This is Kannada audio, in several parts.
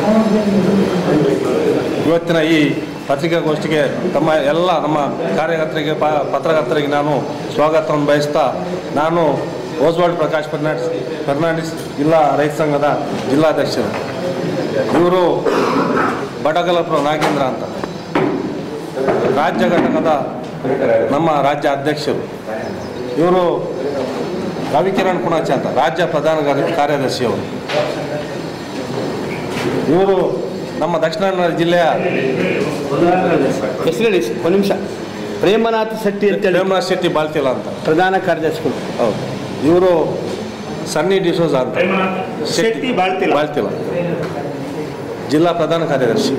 ಇವತ್ತಿನ ಈ ಪತ್ರಿಕಾಗೋಷ್ಠಿಗೆ ತಮ್ಮ ಎಲ್ಲ ನಮ್ಮ ಕಾರ್ಯಕರ್ತರಿಗೆ ಪ ಪತ್ರಕರ್ತರಿಗೆ ನಾನು ಸ್ವಾಗತವನ್ನು ಬಯಸ್ತಾ ನಾನು ಓಸ್ವಾಲ್ಡ್ ಪ್ರಕಾಶ್ ಫರ್ನಾಂಡಿಸ್ ಫರ್ನಾಂಡಿಸ್ ಜಿಲ್ಲಾ ರೈತ ಸಂಘದ ಜಿಲ್ಲಾಧ್ಯಕ್ಷರು ಇವರು ಬಡಗಲಪುರ ನಾಗೇಂದ್ರ ಅಂತ ರಾಜ್ಯ ಘಟಕದ ನಮ್ಮ ರಾಜ್ಯ ಅಧ್ಯಕ್ಷರು ಇವರು ರವಿಕಿರಣ್ ಪುಣಾಚ ಅಂತ ರಾಜ್ಯ ಪ್ರಧಾನ ಕಾರ್ಯ- ಕಾರ್ಯದರ್ಶಿಯವರು ಇವರು ನಮ್ಮ ದಕ್ಷಿಣ ಕನ್ನಡ ಜಿಲ್ಲೆಯ ಹೆಸರು ಹೇಳಿ ಒಂದು ನಿಮಿಷ ಪ್ರೇಮನಾಥ ಶೆಟ್ಟಿ ಅಂತೇಳಿ ಪ್ರೇಮನಾಥ್ ಶೆಟ್ಟಿ ಬಾಲ್ತಿಲ ಅಂತ ಪ್ರಧಾನ ಕಾರ್ಯದರ್ಶಿಗಳು ಹೌದು ಇವರು ಸನ್ನಿ ಡಿಸೋಜ ಅಂತ ಶೆಟ್ಟಿ ಬಾಳ್ತಿಲ. ಬಾಳ್ತಿಲ ಜಿಲ್ಲಾ ಪ್ರಧಾನ ಕಾರ್ಯದರ್ಶಿ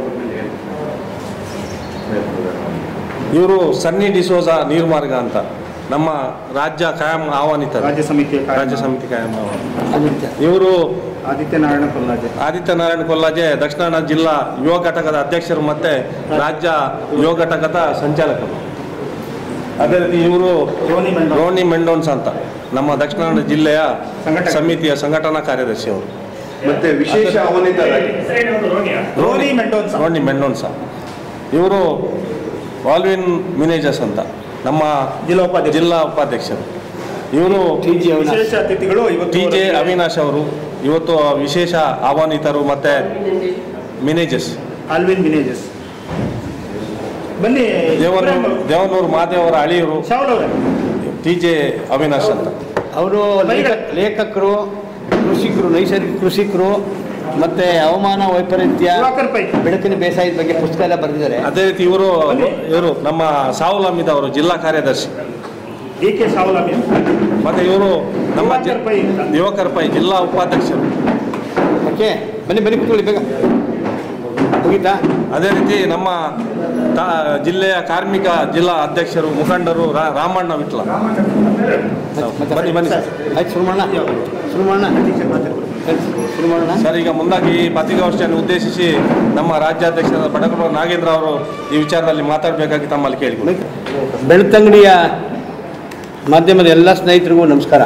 ಇವರು ಸನ್ನಿ ಡಿಸೋಜ ನೀರ್ಮಾರ್ಗ ಅಂತ ನಮ್ಮ ರಾಜ್ಯ ಕಾಯಂ ಆಹ್ವಾನಿತರು ರಾಜ್ಯ ಸಮಿತಿಯ ಕಾರ್ಯ- ರಾಜ್ಯ ಸಮಿತಿ ಕಾಯಂ ಆಹ್ವಾನ ಆದಿತ್ಯ ಇವರು ಆದಿತ್ಯ ನಾರಾಯಣ ಕೊಲ್ಲಾಜೆ ಆದಿತ್ಯ ನಾರಾಯಣ ಕೊಲ್ಲಾಜೆ ದಕ್ಷಿಣ ಕನ್ನಡ ಜಿಲ್ಲಾ ಯುವ ಘಟಕದ ಅಧ್ಯಕ್ಷರು ಮತ್ತೆ ರಾಜ್ಯ ಯುವ ಘಟಕದ ಸಂಚಾಲಕರು ಅದೇ ರೀತಿ ಇವರು ರೋನಿ ಮೆಂಡೋನ್ಸ್. ರೋನಿ ಮೆಂಡೋನ್ಸ್ ಅಂತ ನಮ್ಮ ದಕ್ಷಿಣ ಕನ್ನಡ ಜಿಲ್ಲೆಯ ಸಂಘಟಕ. ಸಮಿತಿಯ ಸಂಘಟನಾ ಕಾರ್ಯದರ್ಶಿ ಅವರು ಮತ್ತೆ ವಿಶೇಷ ಆಹ್ವಾನಿತರಾಗಿ ರೋನಿ ಮೆಂಡೋನ್ಸ್ ರೋನಿ ಮೆಂಡೋನ್ಸ ಇವರು ವಾಲ್ವಿನ್ ಮಿನೇಜಸ್ ಅಂತ ನಮ್ಮ ಜಿಲ್ಲಾ ಉಪಾಧ್ಯಕ್ಷ ಜಿಲ್ಲಾ ಉಪಾಧ್ಯಕ್ಷರು ಇವರು ಟಿ ಜಿ ಅವಿನಾಶ್ ವಿಶೇಷ ಅತಿಥಿಗಳು ಇವತ್ತು ಟಿ ಜೆ ಅವಿನಾಶ್ ಅವರು ಇವತ್ತು ವಿಶೇಷ ಆಹ್ವಾನಿತರು ಮತ್ತೆ ಮಿನೇಜಸ್ ಆಲ್ವಿನ್ ವಿನೇಜಸ್ ಬನ್ನಿ ದೇವನೂರು ದೇವನೂರು ಮಹಾದೇವರ ಅಳಿಯರು ಶಾವಲ್ ಅವರೇ ಟಿ ಜೆ ಅವಿನಾಶ್ ಅಂತ ಅವರು ಲೇಖ ಲೇಖಕರು ಕೃಷಿಕರು ನೈಸರ್ಗಿಕ ಕೃಷಿಕರು ಮತ್ತೆ ಹವಾಮಾನ ವೈಪರೀತ್ಯ ದಿವಾಕರ್ ಪೈ ಬೆಳಕಿನ ಬೇಸಾಯದ ಬಗ್ಗೆ ಪುಸ್ತಕ ಎಲ್ಲ ಬರೆದಿದ್ದಾರೆ ಅದೇ ರೀತಿ ಇವರು ಇವರು ನಮ್ಮ ಸಾವುಲ್ ಹಮೀದ್ ಅವರು ಜಿಲ್ಲಾ ಕಾರ್ಯದರ್ಶಿ ಡಿ ಕೆ ಶಾವಲಾಮಿ ಮತ್ತೆ ಇವರು ನಮ್ಮ ಜಿ- ದಿವಾಕರ್ ಪೈ ಅಂತ. ದಿವಾಕರ್ ಪೈ ಜಿಲ್ಲಾ ಉಪಾಧ್ಯಕ್ಷರು ಓಕೆ ಬನ್ನಿ ಬನ್ನಿ ಕೂತ್ಕೊಳ್ಳಿ ಬೇಗ ಮುಗೀತಾ ಅದೇ ರೀತಿ ನಮ್ಮ ತಾ ಜಿಲ್ಲೆಯ ಕಾರ್ಮಿಕ ಜಿಲ್ಲಾ ಅಧ್ಯಕ್ಷರು ಮುಖಂಡರು ರಾ- ರಾಮಣ್ಣ ವಿಟ್ಲ ಮತ್ತೆ ಬನ್ನಿ ಬನ್ನಿ ಸರ್ ಆಯ್ತು ಶುರು ಮಾಡೋಣ ಶುರು ಮಾಡೋಣ ಶುರು ಮಾಡೋಣ ಸರ್ ಈಗ ಮುಂದಾಗಿ ಈ ಪತ್ರಿಕಾಗೋಷ್ಠಿಯನ್ನು ಉದ್ದೇಶಿಸಿ ನಮ್ಮ ರಾಜ್ಯಾಧ್ಯಕ್ಷರಾದ ಬಡಗರ ನಾಗೇಂದ್ರ ಅವರು ಈ ವಿಚಾರದಲ್ಲಿ ಮಾತಾಡಬೇಕಾಗಿ ತಮ್ಮಲ್ಲಿ ಕೇಳಿಕೊಂಡು ಬೆಳ್ತಂಗಡಿಯ ಮಾಧ್ಯಮದ ಎಲ್ಲ ಸ್ನೇಹಿತರಿಗೂ ನಮಸ್ಕಾರ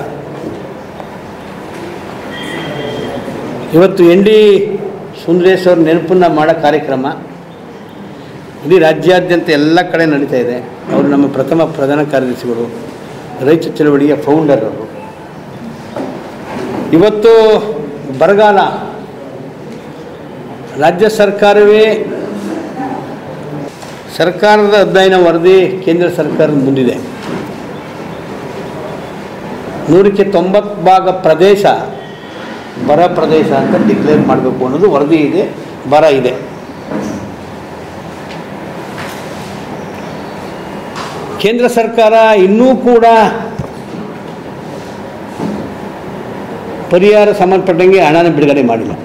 ಇವತ್ತು ಎನ್ ಡಿ ಸುಂದರೇಶ್ ಅವ್ರ ನೆನಪನ್ನು ಮಾಡೋ ಕಾರ್ಯಕ್ರಮ ಇಡೀ ರಾಜ್ಯಾದ್ಯಂತ ಎಲ್ಲ ಕಡೆ ನಡೀತಾ ಇದೆ ಅವರು ನಮ್ಮ ಪ್ರಥಮ ಪ್ರಧಾನ ಕಾರ್ಯದರ್ಶಿಗಳು ರೈತ ಚಳವಳಿಯ ಫೌಂಡರ್ ಅವರು ಇವತ್ತು ಬರಗಾಲ ರಾಜ್ಯ ಸರ್ಕಾರವೇ ಸರ್ಕಾರದ ಅಧ್ಯಯನ ವರದಿ ಕೇಂದ್ರ ಸರ್ಕಾರದ ಮುಂದಿದೆ ನೂರಕ್ಕೆ ತೊಂಬತ್ತು ಭಾಗ ಪ್ರದೇಶ ಬರ ಪ್ರದೇಶ ಅಂತ ಡಿಕ್ಲೇರ್ ಮಾಡಬೇಕು ಅನ್ನೋದು ವರದಿ ಇದೆ ಬರ ಇದೆ ಕೇಂದ್ರ ಸರ್ಕಾರ ಇನ್ನೂ ಕೂಡ ಪರಿಹಾರ ಸಂಬಂಧಪಟ್ಟಂಗೆ ಹಣನ ಬಿಡುಗಡೆ ಮಾಡಿಲ್ಲ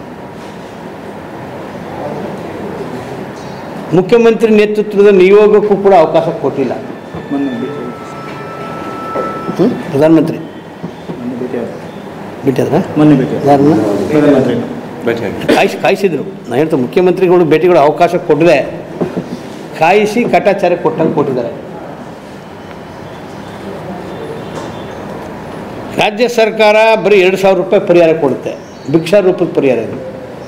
ಮುಖ್ಯಮಂತ್ರಿ ನೇತೃತ್ವದ ನಿಯೋಗಕ್ಕೂ ಕೂಡ ಅವಕಾಶ ಕೊಟ್ಟಿಲ್ಲ ಮೊನ್ನೆ ಭೇಟಿ ಹ್ಮ್? ಪ್ರಧಾನಮಂತ್ರಿ ಮೊನ್ನೆ ಭೇಟಿ ಆದ್ರು. ಬಿಟ್ಟಿದ್ರ ಮೊನ್ನೆ ಭೇಟಿ ಆದ್ರು. ಯಾರನ್ನ ಪ್ರಧಾನಮಂತ್ರಿ ಭೇಟಿಯಾಗಿ ಕಾಯಿಸಿ ಕಾಯಿಸಿದ್ರು ನಾನು ಹೇಳ್ತೀನಿ ಮುಖ್ಯಮಂತ್ರಿಗಳು ಭೇಟಿಗಳು ಅವಕಾಶ ಕೊಡದೆ ಕಾಯಿಸಿ ಕಟಾಚಾರ ಕೊಟ್ಟಂಗೆ ಕೊಟ್ಟಿದ್ದಾರೆ ರಾಜ್ಯ ಸರ್ಕಾರ ಬರೀ ಎರಡು ಸಾವಿರ ರೂಪಾಯಿ ಪರಿಹಾರ ಕೊಡುತ್ತೆ ಭಿಕ್ಷಾ ರೂಪದ ಪರಿಹಾರ ಇದು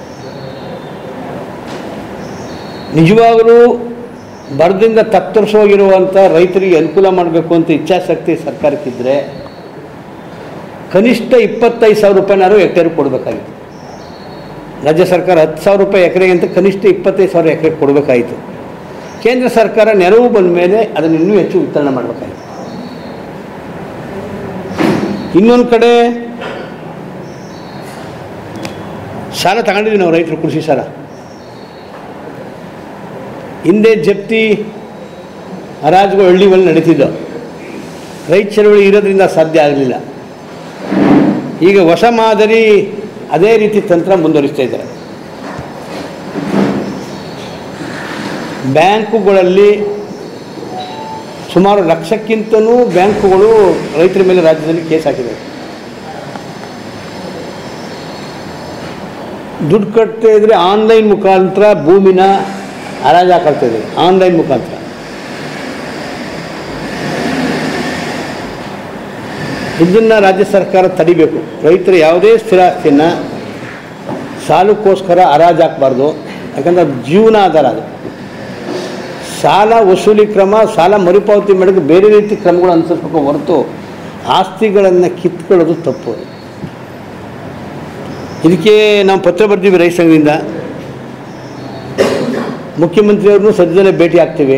ನಿಜವಾಗಲೂ ಬರದಿಂದ ತತ್ತರಿಸೋಗಿರುವಂಥ ರೈತರಿಗೆ ಅನುಕೂಲ ಮಾಡಬೇಕು ಅಂತ ಇಚ್ಛಾಶಕ್ತಿ ಸರ್ಕಾರಕ್ಕಿದ್ದರೆ ಕನಿಷ್ಠ ಇಪ್ಪತ್ತೈದು ಸಾವಿರ ರೂಪಾಯಿನಾರು ಹೆಕ್ಟೇರಿಗೆ ಕೊಡಬೇಕಾಗಿತ್ತು ರಾಜ್ಯ ಸರ್ಕಾರ ಹತ್ತು ಸಾವಿರ ರೂಪಾಯಿ ಎಕರೆಗೆ ಅಂತ ಕನಿಷ್ಠ ಇಪ್ಪತ್ತೈದು ಸಾವಿರ ಎಕರೆಗೆ ಕೊಡಬೇಕಾಯಿತು ಕೇಂದ್ರ ಸರ್ಕಾರ ನೆರವು ಬಂದ ಮೇಲೆ ಅದನ್ನು ಇನ್ನೂ ಹೆಚ್ಚು ವಿತರಣೆ ಮಾಡಬೇಕಾಯಿತು ಇನ್ನೊಂದು ಕಡೆ ಸಾಲ ತಗೊಂಡಿದ್ವಿ ನಾವು ರೈತರು ಕೃಷಿ ಸಾಲ ಹಿಂದೆ ಜಪ್ತಿ ಹರಾಜುಗಳು ಹಳ್ಳಿಗಳಲ್ಲಿ ನಡೀತಿದ್ದವು ರೈತ ಚಳವಳಿ ಇರೋದ್ರಿಂದ ಸಾಧ್ಯ ಆಗಲಿಲ್ಲ ಈಗ ಹೊಸ ಮಾದರಿ ಅದೇ ರೀತಿ ತಂತ್ರ ಮುಂದುವರಿಸ್ತಾ ಇದ್ದಾರೆ ಬ್ಯಾಂಕುಗಳಲ್ಲಿ ಸುಮಾರು ಲಕ್ಷಕ್ಕಿಂತಲೂ ಬ್ಯಾಂಕುಗಳು ರೈತರ ಮೇಲೆ ರಾಜ್ಯದಲ್ಲಿ ಕೇಸ್ ಹಾಕಿದೆ ದುಡ್ಡು ಕಟ್ತಾ ಇದ್ರೆ ಆನ್ಲೈನ್ ಮುಖಾಂತರ ಭೂಮಿನ ಹರಾಜು ಹಾಕೊಳ್ತಾ ಇದ್ದಾರೆ ಆನ್ಲೈನ್ ಮುಖಾಂತರ ಇದನ್ನು ರಾಜ್ಯ ಸರ್ಕಾರ ತಡಿಬೇಕು ರೈತರ ಯಾವುದೇ ಸ್ಥಿರ ಆಸ್ತಿಯನ್ನು ಸಾಲಕ್ಕೋಸ್ಕರ ಹರಾಜು ಹಾಕ್ಬಾರ್ದು ಯಾಕಂದ್ರೆ ಅದು ಜೀವನ ಆಧಾರ ಅದು ಸಾಲ ವಸೂಲಿ ಕ್ರಮ ಸಾಲ ಮರುಪಾವತಿ ಮಾಡೋಕ್ಕೆ ಬೇರೆ ರೀತಿ ಕ್ರಮಗಳು ಅನುಸರಿಸ್ಬೇಕು ಹೊರತು ಆಸ್ತಿಗಳನ್ನು ಕಿತ್ಕೊಳ್ಳೋದು ತಪ್ಪು ಅದು. ಇದಕ್ಕೆ ನಾವು ಪತ್ರ ಬರ್ತೀವಿ ರೈತ ಸಂಘದಿಂದ ಮುಖ್ಯಮಂತ್ರಿಯವ್ರನ್ನೂ ಸದ್ಯದಲ್ಲೇ ಭೇಟಿ ಆಗ್ತೀವಿ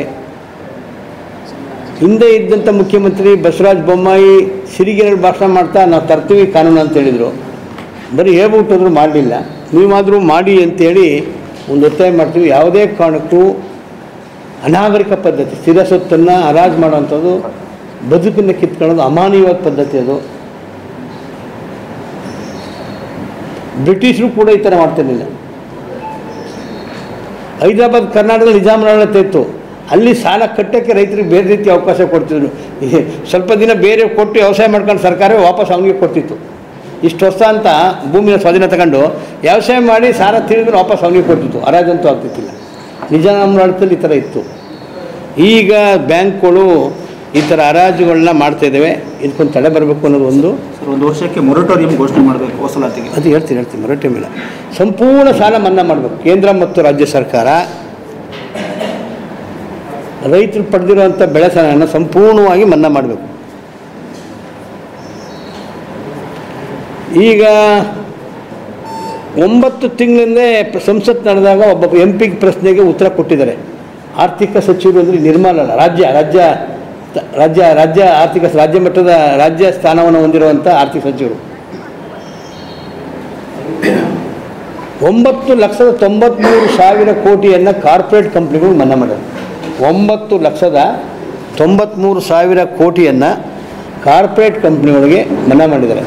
ಹಿಂದೆ ಇದ್ದಂಥ ಮುಖ್ಯಮಂತ್ರಿ ಬಸವರಾಜ ಬೊಮ್ಮಾಯಿ ಸಿರಿಗೆರೆ ಭಾಷಣ ಮಾಡ್ತಾ ನಾವು ತರ್ತೀವಿ ಕಾನೂನು ಅಂತ ಹೇಳಿದರು ಬರೀ ಹೇಳ್ಬಿಟ್ಟದ್ರು ಮಾಡಲಿಲ್ಲ ನೀವಾದರೂ ಮಾಡಿ ಅಂತೇಳಿ ಒಂದು ಒತ್ತಾಯ ಮಾಡ್ತೀವಿ ಯಾವುದೇ ಕಾರಣಕ್ಕೂ ಅನಾಗರಿಕ ಪದ್ಧತಿ ಸ್ಥಿರ ಸೊತ್ತನ್ನು ಹರಾಜು ಮಾಡುವಂಥದ್ದು ಬದುಕನ್ನು ಕಿತ್ಕೊಳ್ಳೋದು ಅಮಾನವೀಯ ಪದ್ಧತಿ ಅದು ಬ್ರಿಟಿಷರು ಕೂಡ ಈ ಥರ ಮಾಡ್ತಿರ್ಲಿಲ್ಲ ಹೈದರಾಬಾದ್ ಕರ್ನಾಟಕದಲ್ಲಿ ನಿಜಾಮರ ಆಡಳಿತ ಇತ್ತು ಅಲ್ಲಿ ಸಾಲ ಕಟ್ಟೋಕ್ಕೆ ರೈತರಿಗೆ ಬೇರೆ ರೀತಿ ಅವಕಾಶ ಕೊಡ್ತಿದ್ರು ಈ ಸ್ವಲ್ಪ ದಿನ ಬೇರೆ ಕೊಟ್ಟು ವ್ಯವಸಾಯ ಮಾಡ್ಕೊಂಡು ಸರ್ಕಾರವೇ ವಾಪಸ್ ಅವನಿಗೆ ಕೊಡ್ತಿತ್ತು ಇಷ್ಟು ವರ್ಷ ಅಂತ ಭೂಮಿನ ಸ್ವಾಧೀನ ತಗೊಂಡು ವ್ಯವಸಾಯ ಮಾಡಿ ಸಾಲ ತಿಳಿದ್ರೆ ವಾಪಸ್ ಅವನಿಗೆ ಕೊಡ್ತಿತ್ತು ಹರಾಜಂತೂ ಆಗ್ತಿತ್ತಿಲ್ಲ ನಿಜಾಮರ ಆಡಳಿತದಲ್ಲಿ ಈ ಥರ ಇತ್ತು ಈಗ ಬ್ಯಾಂಕ್ಗಳು ಈ ಥರ ಹರಾಜುಗಳನ್ನ ಮಾಡ್ತಾ ಇದ್ದಾವೆ ಇದಕ್ಕೊಂದು ತಡೆ ಬರಬೇಕು ಅನ್ನೋದು ಒಂದು ಸರ್ ಒಂದು ವರ್ಷಕ್ಕೆ ಮೊರಟೋರಿಯಂ ಘೋಷಣೆ ಮಾಡಬೇಕು ವಸೂಲಾತಿಗೆ ಅದು ಹೇಳ್ತೀನಿ ಹೇಳ್ತೀನಿ ಮರಾಠಿ ಮೇಲೆ ಸಂಪೂರ್ಣ ಸಾಲ ಮನ್ನಾ ಮಾಡಬೇಕು ಕೇಂದ್ರ ಮತ್ತು ರಾಜ್ಯ ಸರ್ಕಾರ ರೈತರು ಪಡೆದಿರುವಂಥ ಬೆಳೆ ಸಾಲವನ್ನು ಸಂಪೂರ್ಣವಾಗಿ ಮನ್ನಾ ಮಾಡಬೇಕು ಈಗ ಒಂಬತ್ತು ತಿಂಗಳಿಂದೇ ಪ್ರ- ಸಂಸತ್ ನಡೆದಾಗ ಒಬ್ಬ ಎಂ ಪಿ ಪ್ರಶ್ನೆಗೆ ಉತ್ತರ ಕೊಟ್ಟಿದ್ದಾರೆ ಆರ್ಥಿಕ ಸಚಿವರು ಅಂದರೆ ನಿರ್ಮಲ ಅಲ್ಲ ರಾಜ್ಯ ರಾಜ್ಯ ತ- ರಾಜ್ಯ ರಾಜ್ಯ ಆರ್ಥಿಕ ರಾಜ್ಯ ಮಟ್ಟದ ರಾಜ್ಯ ಸ್ಥಾನವನ್ನು ಹೊಂದಿರುವಂಥ ಆರ್ಥಿಕ ಸಚಿವರು ಒಂಬತ್ತು ಲಕ್ಷದ ತೊಂಬತ್ತ್ಮೂರು ಸಾವಿರ ಕೋಟಿಯನ್ನು ಕಾರ್ಪೊರೇಟ್ ಕಂಪ್ನಿಗಳು ಮನ್ನಾ ಮಾಡಿದೆ ಒಂಬತ್ತು ಲಕ್ಷದ ತೊಂಬತ್ತ್ಮೂರು ಸಾವಿರ ಕೋಟಿಯನ್ನು ಕಾರ್ಪೊರೇಟ್ ಕಂಪ್ನಿಗಳಿಗೆ ಮನ್ನಾ ಮಾಡಿದ್ದಾರೆ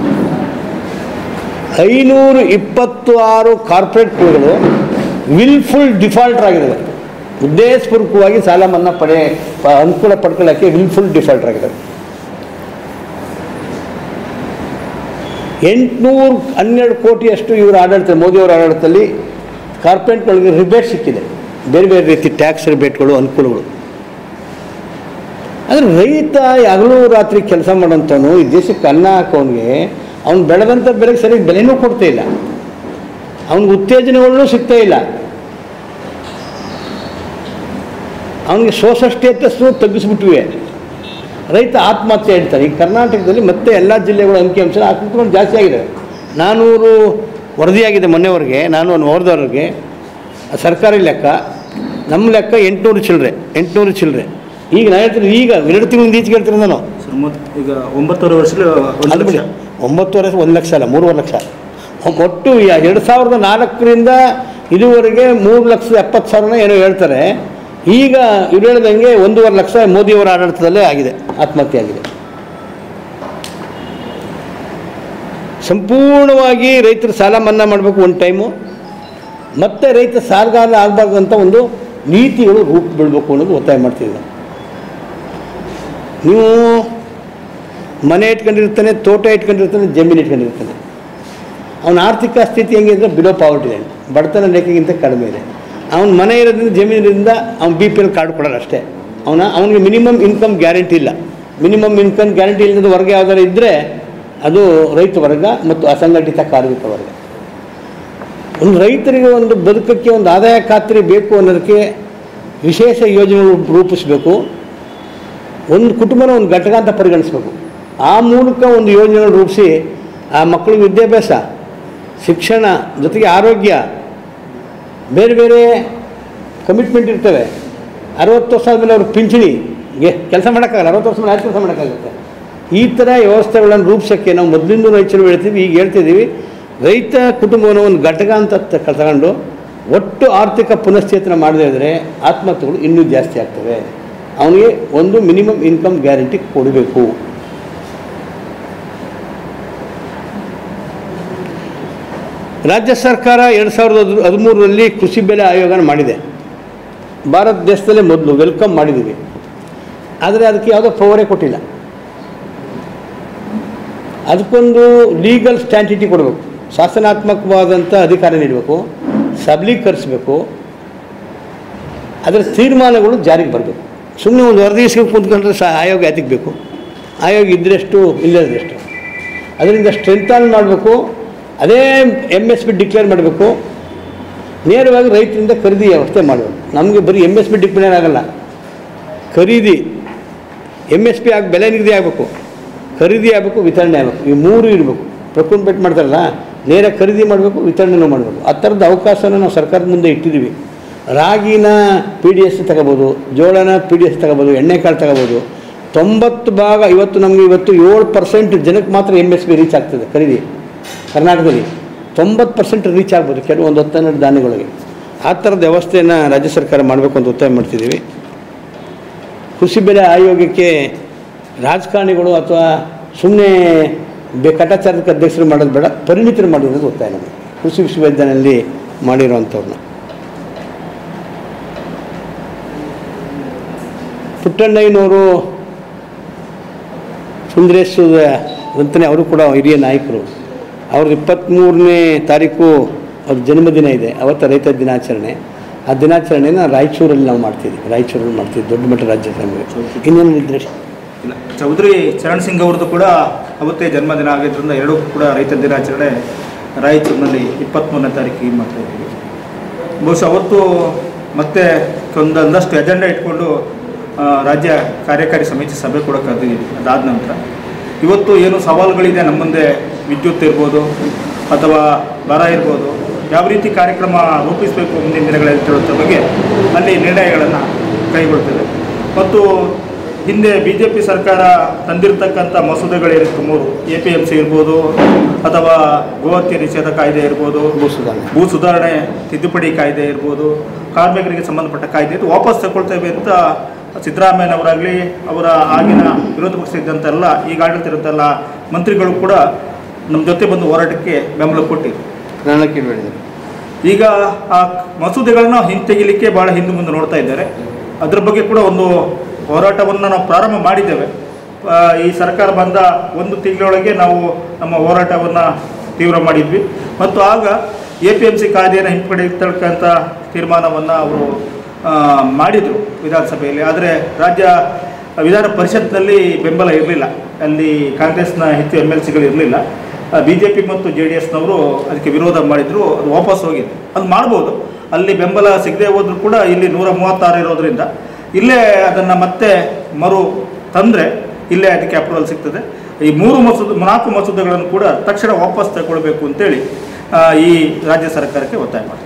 ಐನೂರು ಇಪ್ಪತ್ತು ಆರು ಕಾರ್ಪೊರೇಟ್ಗಳು ವಿಲ್ಫುಲ್ ಡಿಫಾಲ್ಟರ್ ಆಗಿದ್ದಾರೆ ಉದ್ದೇಶಪೂರ್ವಕವಾಗಿ ಸಾಲ ಮನ್ನಾ ಪಡೆ ಪ- ಅನುಕೂಲ ಪಡ್ಕೊಳ್ಳೋಕ್ಕೆ ವಿಲ್ಫುಲ್ ಡಿಫಾಲ್ಟರ್ ಆಗಿದ್ದಾರೆ ಎಂಟುನೂರು ಹನ್ನೆರಡು ಕೋಟಿಯಷ್ಟು ಇವರ ಆಡಳಿತ ಮೋದಿಯವರ ಆಡಳಿತದಲ್ಲಿ ಕಾರ್ಪೊರೇಟ್ಗಳಿಗೆ ರಿಬೇಟ್ ಸಿಕ್ಕಿದೆ ಬೇರೆ ಬೇರೆ ರೀತಿ ಟ್ಯಾಕ್ಸ್ ರಿಬೇಟ್ಗಳು ಅನುಕೂಲಗಳು ಆದರೆ ರೈತ ಹಗಲು ರಾತ್ರಿ ಕೆಲಸ ಮಾಡೋಂಥವನು ಈ ದೇಶಕ್ಕೆ ಅನ್ನ ಹಾಕೋನಿಗೆ ಅವ್ನು ಬೆಳೆದಂಥ ಬೆಲೆಗೆ ಸರಿಯಾಗಿ ಬೆಲೆನೂ ಕೊಡ್ತಾ ಇಲ್ಲ ಅವನಿಗೆ ಉತ್ತೇಜನಗಳನ್ನೂ ಸಿಗ್ತಾ ಇಲ್ಲ ಅವನಿಗೆ ಸ್ವಸಷ್ಟೇತಸ್ಸು ತಗ್ಗಿಸ್ಬಿಟ್ವಿವೆ ರೈತ ಆತ್ಮಹತ್ಯೆ ಹೇಳ್ತಾರೆ ಈ ಕರ್ನಾಟಕದಲ್ಲಿ ಮತ್ತೆ ಎಲ್ಲ ಜಿಲ್ಲೆಗಳ ಅಂಕಿಅಂಶ ಆತ್ಮಹತ್ಯೆಗಳು ಜಾಸ್ತಿ ಆಗಿದೆ ನಾನ್ನೂರು ವರದಿಯಾಗಿದೆ ಮೊನ್ನೆವರೆಗೆ ನಾನು ಒಂದು ಹೋದವ್ರಿಗೆ ಸರ್ಕಾರಿ ಲೆಕ್ಕ ನಮ್ಮ ಲೆಕ್ಕ ಎಂಟುನೂರು ಚಿಲ್ಲರೆ ಎಂಟುನೂರು ಚಿಲ್ಲರೆ ಈಗ ನಾನು ಹೇಳ್ತೀನಿ ಈಗ ಎರಡು ತಿಂಗಳಿಂದ ಈಚೆಗೆ ಹೇಳ್ತೀನಿ ನಾನು ಸರ್ ಮೊತ್ ಈಗ ಒಂಬತ್ತೂವರೆ ವರ್ಷದಲ್ಲಿ ಒಂದು ಅದು ಬಿಡಿ ಲಕ್ಷ ಒಂಬತ್ತುವರೆ ಒಂದು ಲಕ್ಷ ಅಲ್ಲ ಮೂರುವರೆ ಲಕ್ಷ ಒಟ್ಟು ಯ- ಎರಡು ಸಾವಿರದ ನಾಲ್ಕರಿಂದ ಇದುವರೆಗೆ ಮೂರು ಲಕ್ಷದ ಎಪ್ಪತ್ತು ಸಾವಿರನ ಏನೋ ಹೇಳ್ತಾರೆ ಈಗ ಇವ್ರು ಹೇಳ್ದಂಗೆ ಒಂದೂವರೆ ಲಕ್ಷ ಮೋದಿಯವರ ಆಡಳಿತದಲ್ಲೇ ಆಗಿದೆ ಆತ್ಮಹತ್ಯೆ ಆಗಿದೆ ಸಂಪೂರ್ಣವಾಗಿ ರೈತರು ಸಾಲ ಮನ್ನಾ ಮಾಡಬೇಕು ಒಂದು ಟೈಮು ಮತ್ತೆ ರೈತ ಸಾಲಗಾರ ಆಗಬಾರ್ದು ಅಂತ ಒಂದು ನೀತಿಗಳು ರೂಪ ಬೀಳಬೇಕು ಅನ್ನೋದು ಒತ್ತಾಯ ಮಾಡ್ತಿದ್ದೆ ನೀವು ಮನೆ ಇಟ್ಕೊಂಡಿರ್ತಾನೆ ತೋಟ ಇಟ್ಕೊಂಡಿರ್ತಾನೆ ಜಮೀನು ಇಟ್ಕೊಂಡಿರ್ತಾನೆ ಅವನ ಆರ್ಥಿಕ ಸ್ಥಿತಿ ಹೆಂಗೆ ಅಂದರೆ ಬಿಲೋ ಪಾವರ್ಟಿ ಲೈನ್ ಬಡತನ ರೇಖೆಗಿಂತ ಕಡಿಮೆ ಇದೆ ಅವನ ಮನೆ ಇರೋದ್ರಿಂದ ಜಮೀನಿಂದ ಅವ್ನು ಬಿ ಪಿ ಎಲ್ ಕಾರ್ಡ್ ಕೊಡೋಲ್ಲ ಅಷ್ಟೇ ಅವನ ಅವನಿಗೆ ಮಿನಿಮಮ್ ಇನ್ಕಮ್ ಗ್ಯಾರಂಟಿ ಇಲ್ಲ ಮಿನಿಮಮ್ ಇನ್ಕಮ್ ಗ್ಯಾರಂಟಿ ಇಲ್ಲದ ವರ್ಗ ಯಾವ್ದಾರು ಇದ್ದರೆ ಅದು ರೈತ ವರ್ಗ ಮತ್ತು ಅಸಂಘಟಿತ ಕಾರ್ಮಿಕ ವರ್ಗ ಒಂದು ರೈತರಿಗೆ ಒಂದು ಬದುಕಕ್ಕೆ ಒಂದು ಆದಾಯ ಖಾತ್ರಿ ಬೇಕು ಅನ್ನೋದಕ್ಕೆ ವಿಶೇಷ ಯೋಜನೆಗಳು ರೂಪಿಸಬೇಕು ಒಂದು ಕುಟುಂಬನ ಒಂದು ಘಟಕ ಅಂತ ಪರಿಗಣಿಸಬೇಕು ಆ ಮೂಲಕ ಒಂದು ಯೋಜನೆಗಳು ರೂಪಿಸಿ ಆ ಮಕ್ಕಳಿಗೆ ವಿದ್ಯಾಭ್ಯಾಸ ಶಿಕ್ಷಣ ಜೊತೆಗೆ ಆರೋಗ್ಯ ಬೇರೆ ಬೇರೆ ಕಮಿಟ್ಮೆಂಟ್ ಇರ್ತವೆ ಅರವತ್ತು ವರ್ಷ ಆದಮೇಲೆ ಅವ್ರ ಪಿಂಚಣಿ ಕೆಲಸ ಮಾಡೋಕ್ಕಾಗಲ್ಲ ಅರವತ್ತು ವರ್ಷ ಮೇಲೆ ಯಾಕೆ ಕೆಲಸ ಮಾಡೋಕ್ಕಾಗುತ್ತೆ ಈ ಥರ ವ್ಯವಸ್ಥೆಗಳನ್ನು ರೂಪಿಸೋಕ್ಕೆ ನಾವು ಮೊದಲಿಂದ ರೈತರು ಹೇಳ್ತೀವಿ ಈಗ ಹೇಳ್ತಿದ್ದೀವಿ ರೈತ ಕುಟುಂಬವನ್ನು ಒಂದು ಘಟಕ ಅಂತ ತ- ತಗೊಂಡು ಒಟ್ಟು ಆರ್ಥಿಕ ಪುನಶ್ಚೇತನ ಮಾಡದೇ ಇದ್ದರೆ ಆತ್ಮಹತ್ಯೆಗಳು ಇನ್ನೂ ಜಾಸ್ತಿ ಆಗ್ತವೆ ಅವನಿಗೆ ಒಂದು ಮಿನಿಮಮ್ ಇನ್ಕಮ್ ಗ್ಯಾರಂಟಿ ಕೊಡಬೇಕು ರಾಜ್ಯ ಸರ್ಕಾರ ಎರಡು ಸಾವಿರದ ಹದ್ ಹದಿಮೂರರಲ್ಲಿ ಕೃಷಿ ಬೆಲೆ ಆಯೋಗನ ಮಾಡಿದೆ ಭಾರತ ದೇಶದಲ್ಲೇ ಮೊದಲು ವೆಲ್ಕಮ್ ಮಾಡಿದ್ದೀವಿ ಆದರೆ ಅದಕ್ಕೆ ಯಾವುದೋ ಪವರೇ ಕೊಟ್ಟಿಲ್ಲ ಅದಕ್ಕೊಂದು ಲೀಗಲ್ ಸ್ಟ್ಯಾಂಟಿಟಿ ಕೊಡಬೇಕು ಶಾಸನಾತ್ಮಕವಾದಂಥ ಅಧಿಕಾರ ನೀಡಬೇಕು ಸಬಲೀಕರಿಸಬೇಕು ಅದರ ತೀರ್ಮಾನಗಳು ಜಾರಿಗೆ ಬರಬೇಕು ಸುಮ್ಮನೆ ಒಂದು ವರದಿ ಇಸ್ಕೊಂಡು ಕೂತ್ಕೊಂಡ್ರೆ ಸಹ ಆಯೋಗ ಯಾತಿಗೆ ಬೇಕು ಆಯೋಗ ಇದ್ದರೆಷ್ಟು ಇಲ್ಲದಷ್ಟು ಅದರಿಂದ ಸ್ಟ್ರೆಂಥನ್ ಮಾಡಬೇಕು ಅದೇ ಎಮ್ ಎಸ್ ಪಿ ಡಿಕ್ಲೇರ್ ಮಾಡಬೇಕು ನೇರವಾಗಿ ರೈತರಿಂದ ಖರೀದಿ ವ್ಯವಸ್ಥೆ ಮಾಡಬೇಕು ನಮಗೆ ಬರೀ ಎಮ್ ಎಸ್ ಪಿ ಡಿಕ್ಲೇರ್ ಆಗಲ್ಲ ಖರೀದಿ ಎಮ್ ಎಸ್ ಪಿ ಆಗಿ ಬೆಲೆ ನಿಗದಿ ಆಗಬೇಕು ಖರೀದಿ ಆಗಬೇಕು ವಿತರಣೆ ಆಗಬೇಕು ಈ ಮೂರು ಇರಬೇಕು ಪ್ರೊಕ್ಯೂರ್ಮೆಂಟ್ ಮಾಡ್ತಾರಲ್ಲ ನೇರ ಖರೀದಿ ಮಾಡಬೇಕು ವಿತರಣೆನೂ ಮಾಡಬೇಕು ಆ ಥರದ ಅವಕಾಶನ ನಾವು ಸರ್ಕಾರದ ಮುಂದೆ ಇಟ್ಟಿದ್ದೀವಿ ರಾಗಿನ ಪಿ ಡಿ ಎಸ್ ತಗೋಬೋದು ಜೋಳನ ಪಿ ಡಿ ಎಸ್ ತಗೋಬೋದು ಎಣ್ಣೆಕಾಳು ತಗೋಬೋದು ತೊಂಬತ್ತು ಭಾಗ ಇವತ್ತು ನಮಗೆ ಇವತ್ತು ಏಳು ಪರ್ಸೆಂಟ್ ಜನಕ್ಕೆ ಮಾತ್ರ ಎಮ್ ಎಸ್ ಪಿ ರೀಚ್ ಆಗ್ತದೆ ಖರೀದಿ ಕರ್ನಾಟಕದಲ್ಲಿ ತೊಂಬತ್ತು ಪರ್ಸೆಂಟ್ ರೀಚ್ ಆಗ್ಬೋದು ಕೆಲವೊಂದು ಹತ್ತೆರಡು ಧಾನ್ಯಗಳಿಗೆ ಆ ಥರದ ವ್ಯವಸ್ಥೆಯನ್ನು ರಾಜ್ಯ ಸರ್ಕಾರ ಮಾಡಬೇಕು ಅಂತ ಒತ್ತಾಯ ಮಾಡ್ತಿದ್ದೀವಿ ಕೃಷಿ ಬೆಲೆ ಆಯೋಗಕ್ಕೆ ರಾಜಕಾರಣಿಗಳು ಅಥವಾ ಸುಮ್ಮನೆ ಬೆ ಕಟಾಚಾರಕ್ಕೆ ಅಧ್ಯಕ್ಷರು ಮಾಡೋದು ಬೇಡ ಪರಿಣಿತರು ಮಾಡಿರೋದು ಒತ್ತಾಯ ನಮಗೆ ಕೃಷಿ ವಿಶ್ವವಿದ್ಯಾಲಯದಲ್ಲಿ ಮಾಡಿರೋವಂಥವ್ರನ್ನ ಪುಟ್ಟಣ್ಣಯ್ಯನವರು ಸುಂದರೇಶ್ ಅಂತಲೇ ಅವರು ಕೂಡ ಹಿರಿಯ ನಾಯಕರು ಅವ್ರದ್ದು ಇಪ್ಪತ್ತ್ಮೂರನೇ ತಾರೀಕು ಅವ್ರ ಜನ್ಮದಿನ ಇದೆ ಅವತ್ತು ರೈತ ದಿನಾಚರಣೆ ಆ ದಿನಾಚರಣೆನ ರಾಯಚೂರಲ್ಲಿ ನಾವು ಮಾಡ್ತಿದ್ವಿ ರಾಯಚೂರಲ್ಲಿ ಮಾಡ್ತಿದ್ವಿ ದೊಡ್ಡ ಮಟ್ಟ ರಾಜ್ಯ ಸಭೆ ಇನ್ನೇನು ಇದ್ರೆ ಇಲ್ಲ ಚೌಧರಿ ಚರಣ್ ಸಿಂಗ್ ಅವ್ರದ್ದು ಕೂಡ ಅವತ್ತೇ ಜನ್ಮದಿನ ಆಗಿದ್ದರಿಂದ ಎರಡೂ ಕೂಡ ರೈತ ದಿನಾಚರಣೆ ರಾಯಚೂರಿನಲ್ಲಿ ಇಪ್ಪತ್ತ್ಮೂರನೇ ತಾರೀಕಿಗೆ ಮಾಡ್ತಾ ಇದ್ದೀವಿ ಬಹುಶಃ ಅವತ್ತು ಮತ್ತೆ ಒಂದೊಂದಷ್ಟು ಎಜೆಂಡಾ ಇಟ್ಕೊಂಡು ಆ, ರಾಜ್ಯ ಕಾರ್ಯಕಾರಿ ಸಮಿತಿ ಸಭೆ ಕೂಡ ಕರೆದಿದ್ದೀವಿ ಅದಾದ ನಂತರ ಇವತ್ತು ಏನು ಸವಾಲುಗಳಿದೆ ನಮ್ಮ ಮುಂದೆ ವಿದ್ಯುತ್ ಇರ್ಬೋದು ಅಥವಾ ಬರ ಇರ್ಬೋದು ಯಾವ ರೀತಿ ಕಾರ್ಯಕ್ರಮ ರೂಪಿಸಬೇಕು ಮುಂದಿನ ದಿನಗಳಲ್ಲಿ ತಿಳುವುದ್ರ ಬಗ್ಗೆ ಅಲ್ಲಿ ನಿರ್ಣಯಗಳನ್ನು ಕೈಗೊಳ್ತೇವೆ ಮತ್ತು ಹಿಂದೆ ಬಿ ಜೆ ಪಿ ಸರ್ಕಾರ ತಂದಿರತಕ್ಕಂಥ ಮಸೂದೆಗಳಿರುತ್ತೆ ಮೂರು ಎ ಪಿ ಎಮ್ ಸಿ ಇರ್ಬೋದು ಅಥವಾ ಗೋಹತ್ಯೆ ನಿಷೇಧ ಕಾಯ್ದೆ ಇರ್ಬೋದು ಭೂಸುಧಾರಣೆ ಭೂ ಸುಧಾರಣೆ ತಿದ್ದುಪಡಿ ಕಾಯ್ದೆ ಇರ್ಬೋದು ಕಾರ್ಮಿಕರಿಗೆ ಸಂಬಂಧಪಟ್ಟ ಕಾಯ್ದೆ ಇದು ವಾಪಸ್ ತಗೊಳ್ತೇವೆ ಅಂತ ಸಿದ್ದರಾಮಯ್ಯನವರಾಗಲಿ ಅವರ ಆಗಿನ ವಿರೋಧ ಪಕ್ಷ ಇದ್ದಂಥ ಎಲ್ಲ ಈಗ ಆಡಳಿತ ಇರುತ್ತಲ್ಲ ಮಂತ್ರಿಗಳು ಕೂಡ ನಮ್ಮ ಜೊತೆ ಬಂದು ಹೋರಾಟಕ್ಕೆ ಬೆಂಬಲ ಕೊಟ್ಟಿದ್ರು ಪ್ರಣಕ್ಕೆ ಹೇಳಿದರು ಈಗ ಆ ಮಸೂದೆಗಳನ್ನ ಹಿಂತೆಗಿಲಿಕ್ಕೆ ಭಾಳ ಹಿಂದೆ ಮುಂದೆ ನೋಡ್ತಾ ಇದ್ದಾರೆ ಅದ್ರ ಬಗ್ಗೆ ಕೂಡ ಒಂದು ಹೋರಾಟವನ್ನು ನಾವು ಪ್ರಾರಂಭ ಮಾಡಿದ್ದೇವೆ ಆ, ಈ ಸರ್ಕಾರ ಬಂದ ಒಂದು ತಿಂಗಳೊಳಗೆ ನಾವು ನಮ್ಮ ಹೋರಾಟವನ್ನು ತೀವ್ರ ಮಾಡಿದ್ವಿ ಮತ್ತು ಆಗ ಎ ಪಿ ಎಮ್ ಸಿ ಕಾಯ್ದೆಯನ್ನು ಹಿಂಪಡೆಯತಕ್ಕಂಥ ತೀರ್ಮಾನವನ್ನು ಅವರು ಆ, ಮಾಡಿದರು ವಿಧಾನಸಭೆಯಲ್ಲಿ ಆದರೆ ರಾಜ್ಯ ವಿಧಾನ ಪರಿಷತ್ನಲ್ಲಿ ಬೆಂಬಲ ಇರಲಿಲ್ಲ ಅಲ್ಲಿ ಕಾಂಗ್ರೆಸ್ನ ಹೆಚ್ಚು ಎಮ್ ಎಲ್ ಸಿಗಳು ಇರಲಿಲ್ಲ ಬಿ ಜೆ ಪಿ ಮತ್ತು ಜೆ ಡಿ ಎಸ್ನವರು ಅದಕ್ಕೆ ವಿರೋಧ ಮಾಡಿದ್ರು ಅದು ವಾಪಸ್ ಹೋಗಿದೆ ಅದು ಮಾಡ್ಬೋದು ಅಲ್ಲಿ ಬೆಂಬಲ ಸಿಗದೆ ಹೋದ್ರೂ ಕೂಡ ಇಲ್ಲಿ ನೂರ ಮೂವತ್ತಾರು ಇರೋದ್ರಿಂದ ಇಲ್ಲೇ ಅದನ್ನು ಮತ್ತೆ ಮರು ತಂದರೆ ಇಲ್ಲೇ ಅದಕ್ಕೆ ಅಪ್ರೂವಲ್ ಸಿಗ್ತದೆ ಈ ಮೂರು ಮಸೂದೆ ನಾಲ್ಕು ಮಸೂದೆಗಳನ್ನು ಕೂಡ ತಕ್ಷಣ ವಾಪಸ್ ತಗೊಳ್ಬೇಕು ಅಂತೇಳಿ ಆ, ಈ ರಾಜ್ಯ ಸರ್ಕಾರಕ್ಕೆ ಒತ್ತಾಯ ಮಾಡ್ತಾರೆ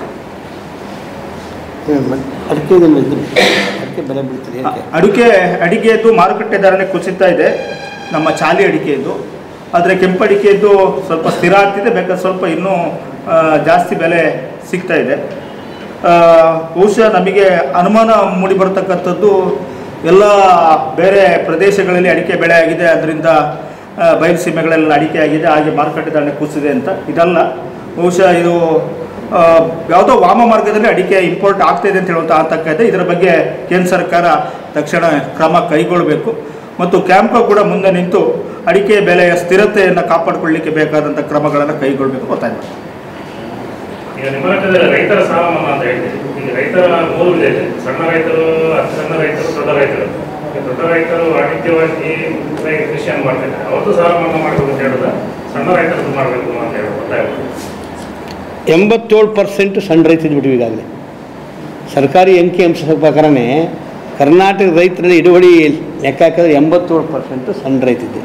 ಅದಕ್ಕೆ ಇದನ್ನು ಇದ್ರು ಅದಕ್ಕೆ ಬೆಲೆ ಬೀಳ್ತೀರಿ ಯಾಕೆ ಅಡಿಕೆ ಅಡಿಕೆಯದ್ದು ಮಾರುಕಟ್ಟೆ ಧಾರಣೆ ಕುಸಿತಾ ಇದೆ ನಮ್ಮ ಚಾಲಿ ಅಡಿಕೆಯದ್ದು ಆದರೆ ಕೆಂಪು ಅಡಿಕೆಯದ್ದು ಸ್ವಲ್ಪ ಸ್ಥಿರ ಆಗ್ತಿದೆ ಬೇಕಾದ್ರೆ ಸ್ವಲ್ಪ ಇನ್ನೂ ಆ, ಜಾಸ್ತಿ ಬೆಲೆ ಸಿಗ್ತಾ ಇದೆ ಆ, ಬಹುಶಃ ನಮಗೆ ಅನುಮಾನ ಮೂಡಿ ಬರ್ತಕ್ಕಂಥದ್ದು ಎಲ್ಲ ಬೇರೆ ಪ್ರದೇಶಗಳಲ್ಲಿ ಅಡಿಕೆ ಬೆಳೆ ಆಗಿದೆ ಅದರಿಂದ ಬಯಲು ಸೀಮೆಗಳೆಲ್ಲ ಅಡಿಕೆ ಆಗಿದೆ ಹಾಗೆ ಮಾರುಕಟ್ಟೆ ಧಾರಣೆ ಕುಸಿದೆ ಅಂತ ಇದಲ್ಲ ಬಹುಶಃ ಇದು ಆ, ಯಾವುದೋ ವಾಮ ಮಾರ್ಗದಲ್ಲಿ ಅಡಿಕೆ ಇಂಪೋರ್ಟ್ ಆಗ್ತಾ ಇದೆ ಅಂತ ಹೇಳುವಂಥ ಆತಂಕ ಇದೆ ಇದರ ಬಗ್ಗೆ ಕೇಂದ್ರ ಸರ್ಕಾರ ತಕ್ಷಣ ಕ್ರಮ ಕೈಗೊಳ್ಳಬೇಕು ಮತ್ತು ಕ್ಯಾಂಪ ಕೂಡ ಮುಂದೆ ನಿಂತು ಅಡಿಕೆ ಬೆಲೆಯ ಸ್ಥಿರತೆಯನ್ನು ಕಾಪಾಡಿಕೊಳ್ಳಲಿಕ್ಕೆ ಬೇಕಾದಂಥ ಕ್ರಮಗಳನ್ನು ಕೈಗೊಳ್ಳಬೇಕು ಒತ್ತಾಯ ಮಾಡ್ತೀನಿ. ಈಗ ನಿಮ್ಮ ಲೆಕ್ಕದಲ್ಲಿ ರೈತರ ಸಾಲ ಮನ್ನಾ ಅಂತ ಹೇಳ್ತೀವಿ ಈಗ ರೈತರ ಮೂರು ವಿಧ ಇದೆ ಸಣ್ಣ ರೈತರು ಅತಿ ಸಣ್ಣ ರೈತರು ದೊಡ್ಡ ರೈತರು ಈಗ ದೊಡ್ಡ ರೈತರು ವಾಣಿಜ್ಯವಾಗಿ ರೈ- ಕೃಷಿಯನ್ನು ಮಾಡ್ತಿದ್ದಾರೆ ಅವ್ರದ್ದು ಸಾಲ ಮನ್ನಾ ಮಾಡಬೇಕು ಅಂತ ಹೇಳುದ ಸಣ್ಣ ರೈತರದ್ದು ಮಾಡಬೇಕು ಅಂತ ಹೇಳಿ ಒತ್ತಾಯ ಮಾಡ್ತೀವಿ. ಎಂಬತ್ತೇಳು ಪರ್ಸೆಂಟ್ ಸಣ್ಣ ರೈತರು ಬಿಟ್ಟಿವಿ ಈಗಾಗಲೇ ಸರ್ಕಾರಿ ಅಂಕಿ ಅಂಶ ಪ್ರಕಾರನೇ ಕರ್ನಾಟಕ ರೈತರಲ್ಲಿ ಹಿಡುವಳಿ ಲೆಕ್ಕ ಹಾಕಿದ್ರೆ ಎಂಬತ್ತೇಳು ಪರ್ಸೆಂಟ್ ಸಣ್ಣ ರೈತಿದೆ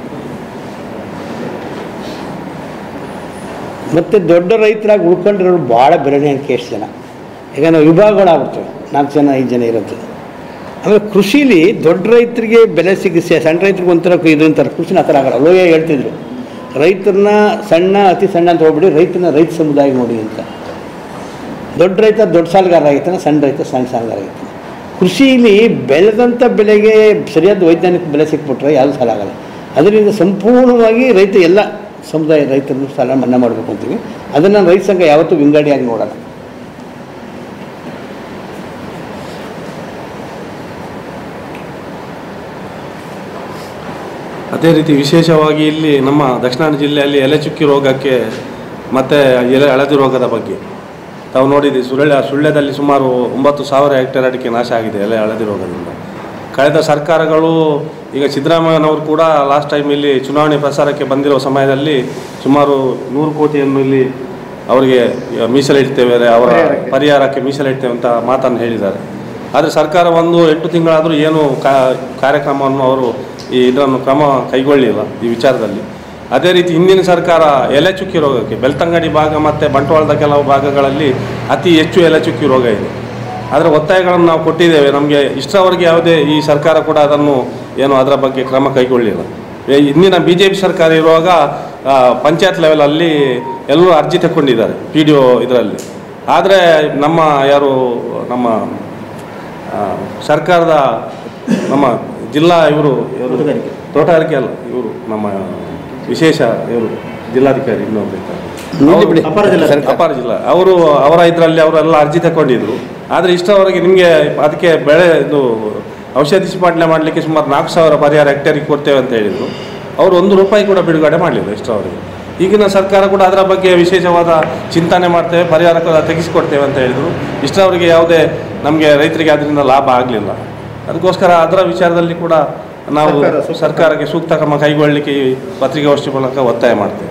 ಮತ್ತು ದೊಡ್ಡ ರೈತರಾಗಿ ಉಳ್ಕೊಂಡಿರೋರು ಭಾಳ ಬೆರಳಿಕೆ ಎಷ್ಟು ಜನ ಈಗ ನಾವು ವಿಭಾಗಗಳಾಗ್ಬಿಡ್ತೇವೆ ನಾಲ್ಕು ಜನ ಐದು ಜನ ಇರುತ್ತೆ ಆಮೇಲೆ ಕೃಷಿಲಿ ದೊಡ್ಡ ರೈತರಿಗೆ ಬೆಲೆ ಸಿಗಿಸಿ ಸಣ್ಣ ರೈತರಿಗೆ ಒಂಥರ ಇದಂತಾರೆ ಕೃಷಿನ ಆ ಥರ ಆಗಲ್ಲ ಲೋಯ ಹೇಳ್ತಿದ್ರು ರೈತರನ್ನ ಸಣ್ಣ ಅತಿ ಸಣ್ಣ ಅಂತ ಹೋಗ್ಬಿಡಿ ರೈತನ ರೈತ ಸಮುದಾಯ ನೋಡಿ ಅಂತ ದೊಡ್ಡ ರೈತ ದೊಡ್ಡ ಸಾಲಗಾರ ಆಗಿರ್ತಾನೆ ಸಣ್ಣ ರೈತ ಸಣ್ಣ ಸಾಲಗಾರ ಆಗಿರ್ತಾನೆ ಕೃಷಿಲಿ ಬೆಳೆದಂಥ ಬೆಲೆಗೆ ಸರಿಯಾದ ವೈಜ್ಞಾನಿಕ ಬೆಲೆ ಸಿಕ್ಬಿಟ್ರೆ ಯಾವುದು ಸಾಲ ಆಗಲ್ಲ ಅದರಿಂದ ಸಂಪೂರ್ಣವಾಗಿ ರೈತ ಎಲ್ಲ ಸಮುದಾಯ ರೈತರನ್ನು ಸಾಲ ಮನ್ನಾ ಮಾಡಬೇಕು ಅಂತೀವಿ ಅದನ್ನು ರೈತ ಸಂಘ ಯಾವತ್ತೂ ವಿಂಗಡಿಯಾಗಿ ನೋಡಲ್ಲ ಅದೇ ರೀತಿ ವಿಶೇಷವಾಗಿ ಇಲ್ಲಿ ನಮ್ಮ ದಕ್ಷಿಣ ಕನ್ನಡ ಜಿಲ್ಲೆಯಲ್ಲಿ ಎಲೆ ಚುಕ್ಕಿ ರೋಗಕ್ಕೆ ಮತ್ತು ಎಲೆ ಹಳದಿ ರೋಗದ ಬಗ್ಗೆ ತಾವು ನೋಡಿದ್ದೀವಿ ಸುಳ್ಯ ಸುಳ್ಯದಲ್ಲಿ ಸುಮಾರು ಒಂಬತ್ತು ಸಾವಿರ ಹೆಕ್ಟೇರ್ ಅಡಿಕೆ ನಾಶ ಆಗಿದೆ ಎಲೆ ಹಳದಿ ರೋಗದಿಂದ ಕಳೆದ ಸರ್ಕಾರಗಳು ಈಗ ಸಿದ್ದರಾಮಯ್ಯನವರು ಕೂಡ ಲಾಸ್ಟ್ ಟೈಮ್ ಇಲ್ಲಿ ಚುನಾವಣೆ ಪ್ರಚಾರಕ್ಕೆ ಬಂದಿರೋ ಸಮಯದಲ್ಲಿ ಸುಮಾರು ನೂರು ಕೋಟಿಯನ್ನು ಇಲ್ಲಿ ಅವರಿಗೆ ಮೀಸಲಿಡ್ತೇವೆ ಅವರ ಪರಿಹಾರಕ್ಕೆ. ಪರಿಹಾರಕ್ಕೆ ಮೀಸಲಿಡ್ತೇವೆ ಅಂತ ಮಾತನ್ನು ಹೇಳಿದ್ದಾರೆ ಆದರೆ ಸರ್ಕಾರ ಒಂದು ಎಂಟು ತಿಂಗಳಾದರೂ ಏನು ಕಾ ಕಾರ್ಯಕ್ರಮವನ್ನು ಅವರು ಈ ಇದನ್ನು ಕ್ರಮ ಕೈಗೊಳ್ಳಿಲ್ಲ ಈ ವಿಚಾರದಲ್ಲಿ ಅದೇ ರೀತಿ ಹಿಂದಿನ ಸರ್ಕಾರ ಎಲೆ ಚುಕ್ಕಿ ರೋಗಕ್ಕೆ ಬೆಳ್ತಂಗಡಿ ಭಾಗ ಮತ್ತು ಬಂಟ್ವಾಳದ ಕೆಲವು ಭಾಗಗಳಲ್ಲಿ ಅತಿ ಹೆಚ್ಚು ಎಲೆ ಚುಕ್ಕಿ ರೋಗ ಇದೆ ಅದರ ಒತ್ತಾಯಗಳನ್ನು ನಾವು ಕೊಟ್ಟಿದ್ದೇವೆ ನಮಗೆ ಇಷ್ಟರವರೆಗೆ ಯಾವುದೇ ಈ ಸರ್ಕಾರ ಕೂಡ ಅದನ್ನು ಏನು ಅದರ ಬಗ್ಗೆ ಕ್ರಮ ಕೈಗೊಳ್ಳಿಲ್ಲ ಏ, ಇಂದಿನ ಬಿ ಜೆ ಪಿ ಸರ್ಕಾರ ಇರುವಾಗ ಆ, ಪಂಚಾಯತ್ ಲೆವೆಲಲ್ಲಿ ಎಲ್ಲರೂ ಅರ್ಜಿ ತಗೊಂಡಿದ್ದಾರೆ ಪಿ ಡಿ ಒ ಇದರಲ್ಲಿ ಆದರೆ ನಮ್ಮ ಯಾರು ನಮ್ಮ ಆ, ಸರ್ಕಾರದ ನಮ್ಮ ಜಿಲ್ಲಾ ಇವರು ಇವರು ತೋಟಗಾರಿಕೆ. ತೋಟಗಾರಿಕೆ ಅಲ್ಲ ಇವರು ನಮ್ಮ ವಿಶೇಷ ಇವರು ಜಿಲ್ಲಾಧಿಕಾರಿ ಇನ್ನೊಬ್ರು ಇದ್ದಾರೆ. ನಿಲ್ಲಿ ಬಿಡಿ. ಅಪರ ಜಿಲ್ಲಾ ಸರ್ಕಾರ. ಅಪಾರ ಜಿಲ್ಲಾ ಅವರು ಅವರ ಇದರಲ್ಲಿ ಅವರೆಲ್ಲ ಅರ್ಜಿ ತಗೊಂಡಿದ್ರು ಆದರೆ ಇಷ್ಟವರೆಗೆ ನಿಮಗೆ ಅದಕ್ಕೆ ಬೆಳೆ ಇದು ಔಷಧಿ ಸಿಂಪಡಣೆ ಮಾಡಲಿಕ್ಕೆ ಸುಮಾರು ನಾಲ್ಕು ಸಾವಿರ ಪರಿಹಾರ ಹೆಕ್ಟೇರಿಗೆ ಕೊಡ್ತೇವೆ ಅಂತ ಹೇಳಿದರು ಅವರು ಒಂದು ರೂಪಾಯಿ ಕೂಡ ಬಿಡುಗಡೆ ಮಾಡಲಿಲ್ಲ ಇಷ್ಟವರೆಗೆ ಈಗಿನ ಸರ್ಕಾರ ಕೂಡ ಅದರ ಬಗ್ಗೆ ವಿಶೇಷವಾದ ಚಿಂತನೆ ಮಾಡ್ತೇವೆ ಪರಿಹಾರ ಕೂಡ ತೆಗೆಸಿಕೊಡ್ತೇವೆ ಅಂತ ಹೇಳಿದರು ಇಷ್ಟವರೆಗೆ ಯಾವುದೇ ನಮಗೆ ರೈತರಿಗೆ ಅದರಿಂದ ಲಾಭ ಆಗಲಿಲ್ಲ ಅದಕ್ಕೋಸ್ಕರ ಅದರ ವಿಚಾರದಲ್ಲಿ ಕೂಡ ನಾವು ಸರ್ಕಾರ ಸೂಕ್ತ ಸರ್ಕಾರಕ್ಕೆ ಸೂಕ್ತ ಕ್ರಮ ಕೈಗೊಳ್ಳಲಿಕ್ಕೆ ಈ ಪತ್ರಿಕಾಗೋಷ್ಠಿ ಮೂಲಕ ಒತ್ತಾಯ ಮಾಡ್ತೇವೆ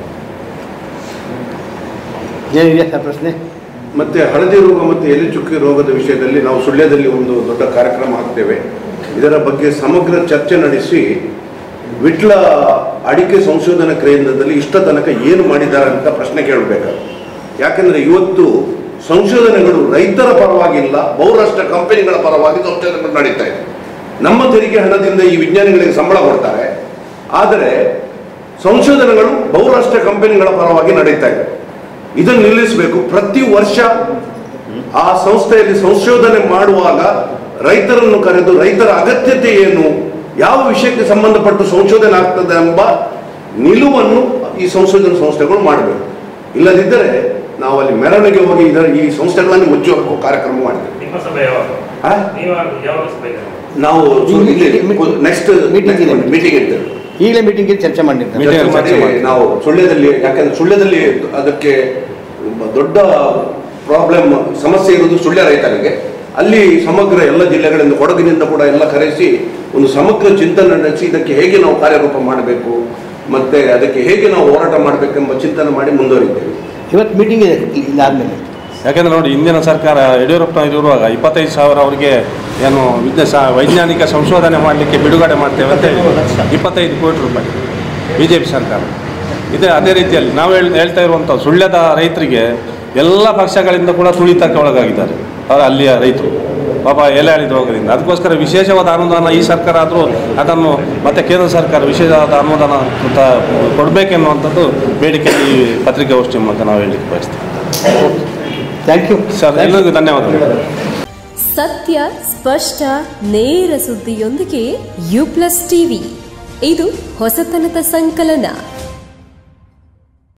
ಏನಿದೆ ಸರ್ ಪ್ರಶ್ನೆ ಮತ್ತೆ ಹಳದಿ ರೋಗ ಮತ್ತು ಎಲೆ ಚುಕ್ಕಿ ರೋಗದ ವಿಷಯದಲ್ಲಿ ನಾವು ಸುಳ್ಯದಲ್ಲಿ ಒಂದು ದೊಡ್ಡ ಕಾರ್ಯಕ್ರಮ ಹಾಕ್ತೇವೆ ಇದರ ಬಗ್ಗೆ ಸಮಗ್ರ ಚರ್ಚೆ ನಡೆಸಿ ವಿಟ್ಲ ಅಡಿಕೆ ಸಂಶೋಧನಾ ಕೇಂದ್ರದಲ್ಲಿ ಇಷ್ಟ ತನಕ ಏನು ಮಾಡಿದ್ದಾರೆ ಅಂತ ಪ್ರಶ್ನೆ ಕೇಳಬೇಕು ಯಾಕಂದ್ರೆ ಇವತ್ತು ಸಂಶೋಧನೆಗಳು ರೈತರ ಪರವಾಗಿಲ್ಲ ಬಹುರಾಷ್ಟ್ರ ಕಂಪನಿಗಳ ಪರವಾಗಿ ಸಂಶೋಧನೆಗಳು ನಡೀತಾ ಇದೆ ನಮ್ಮ ತೆರಿಗೆ ಹಣದಿಂದ ಈ ವಿಜ್ಞಾನಿಗಳಿಗೆ ಸಂಬಳ ಕೊಡ್ತಾರೆ ಆದರೆ ಸಂಶೋಧನೆಗಳು ಬಹುರಾಷ್ಟ್ರ ಕಂಪನಿಗಳ ಪರವಾಗಿ ನಡೀತಾ ಇದೆ ಇದನ್ನು ನಿಲ್ಲಿಸಬೇಕು ಪ್ರತಿ ವರ್ಷ ಆ ಸಂಸ್ಥೆಯಲ್ಲಿ ಸಂಶೋಧನೆ ಮಾಡುವಾಗ ರೈತರನ್ನು ಕರೆದು ರೈತರ ಅಗತ್ಯತೆ ಏನು ಯಾವ ವಿಷಯಕ್ಕೆ ಸಂಬಂಧಪಟ್ಟು ಸಂಶೋಧನೆ ಆಗ್ತದೆ ಎಂಬ ನಿಲುವನ್ನು ಈ ಸಂಶೋಧನಾ ಸಂಸ್ಥೆಗಳು ಮಾಡಬೇಕು ಇಲ್ಲದಿದ್ದರೆ ನಾವು ಅಲ್ಲಿ ಮೆರವಣಿಗೆ ಹೋಗಿ ಇದರ ಈ ಸಂಸ್ಥೆಗಳನ್ನು ಮುಚ್ಚುವ ಕಾರ್ಯಕ್ರಮ ಮಾಡಿದ್ದೇವೆ ನಿಮ್ಮ ಸಭೆ ಯಾವಾಗ ಆ? ನೀವು ಯಾವಾಗ ಸಭೆ ಇದೆ? ನಾವು ಈ- ನೆಕ್ಸ್ಟ್ Meeting ಇದೆ. ಮೀಟಿಂಗ್ ಇರ್ತೇವೆ ಈಗಲೇ ಮೀಟಿಂಗಲ್ಲಿ ಚರ್ಚೆ ಮಾಡಿರ್ತಾರೆ Meeting ಚರ್ಚೆ ಚರ್ಚೆ ಮಾಡಿ ಮಾಡ್ತೀವಿ. ನಾವು ಸುಳ್ಯದಲ್ಲಿ ಯಾಕಂದ್ರೆ ಸುಳ್ಯದಲ್ಲಿ ಅದಕ್ಕೆ ದೊಡ್ಡ ಪ್ರಾಬ್ಲಮ್ ಸಮಸ್ಯೆ ಇರುವುದು ಸುಳ್ಯ ರೈತರಿಗೆ ಅಲ್ಲಿ ಸಮಗ್ರ ಎಲ್ಲ ಜಿಲ್ಲೆಗಳಿಂದ ಕೊಡಗಿನಿಂದ ಕೂಡ ಎಲ್ಲ ಕರೆಸಿ ಒಂದು ಸಮಗ್ರ ಚಿಂತನೆ ನಡೆಸಿ ಇದಕ್ಕೆ ಹೇಗೆ ನಾವು ಕಾರ್ಯರೂಪ ಮಾಡಬೇಕು ಮತ್ತೆ ಅದಕ್ಕೆ ಹೇಗೆ ನಾವು ಹೋರಾಟ ಮಾಡಬೇಕೆಂಬ ಚಿಂತನೆ ಮಾಡಿ ಮುಂದುವರಿದ್ದೇವೆ ಇವತ್ತು ಮೀಟಿಂಗ್ ಇದೆ ಇದಾದ್ಮೇಲೆ ಯಾಕೆಂದ್ರೆ ನೋಡಿ ಇಂದಿನ ಸರ್ಕಾರ ಯಡಿಯೂರಪ್ಪ ಇರುವಾಗ ಇಪ್ಪತ್ತೈದು ಸಾವಿರ ಅವರಿಗೆ ಏನು ವಿಜ್ಞ ಸ- ವೈಜ್ಞಾನಿಕ ಸಂಶೋಧನೆ ಮಾಡಲಿಕ್ಕೆ ಬಿಡುಗಡೆ ಮಾಡ್ತೇವೆ ಅಂತ ಹೇಳಿ ಇಪ್ಪತ್ತೈದು ಕೋಟಿ ರೂಪಾಯಿ ಬಿ ಜೆ ಪಿ ಸರ್ಕಾರ ಇದೇ ಅದೇ ರೀತಿಯಲ್ಲಿ ನಾವು ಹೇಳ್ ಹೇಳ್ತಾ ಇರುವಂಥ ಸುಳ್ಯದ ರೈತರಿಗೆ ಎಲ್ಲ ಪಕ್ಷಗಳಿಂದ ಕೂಡ ತುಳಿತಕ್ಕೆ ಒಳಗಾಗಿದ್ದಾರೆ ಅವರ ಅಲ್ಲಿಯ ರೈತರು ಪಾಪ ಎಲೆ ಅಳಿದ ರೋಗದಿಂದ ಅದಕ್ಕೋಸ್ಕರ ವಿಶೇಷವಾದ ಅನುದಾನ ಈ ಸರ್ಕಾರ ಆದರೂ ಅದನ್ನು ಮತ್ತೆ ಕೇಂದ್ರ ಸರ್ಕಾರ ವಿಶೇಷವಾದ ಅನುದಾನ ತ- ಕೊಡಬೇಕೆನ್ನುವಂಥದ್ದು ಬೇಡಿಕೆ ಈ ಪತ್ರಿಕಾಗೋಷ್ಠಿ ಮೂಲಕ ನಾವು ಹೇಳಲಿಕ್ಕೆ ಬಯಸ್ತೀವಿ ಥ್ಯಾಂಕ್ ಯು ಸರ್ ಎಲ್ಲರಿಗೂ ಧನ್ಯವಾದಗಳು ಸತ್ಯ ಸ್ಪಷ್ಟ ನೇರ ಸುದ್ದಿಯೊಂದಿಗೆ ಯು ಪ್ಲಸ್ ಟಿವಿ ಇದು ಹೊಸತನದ ಸಂಕಲನ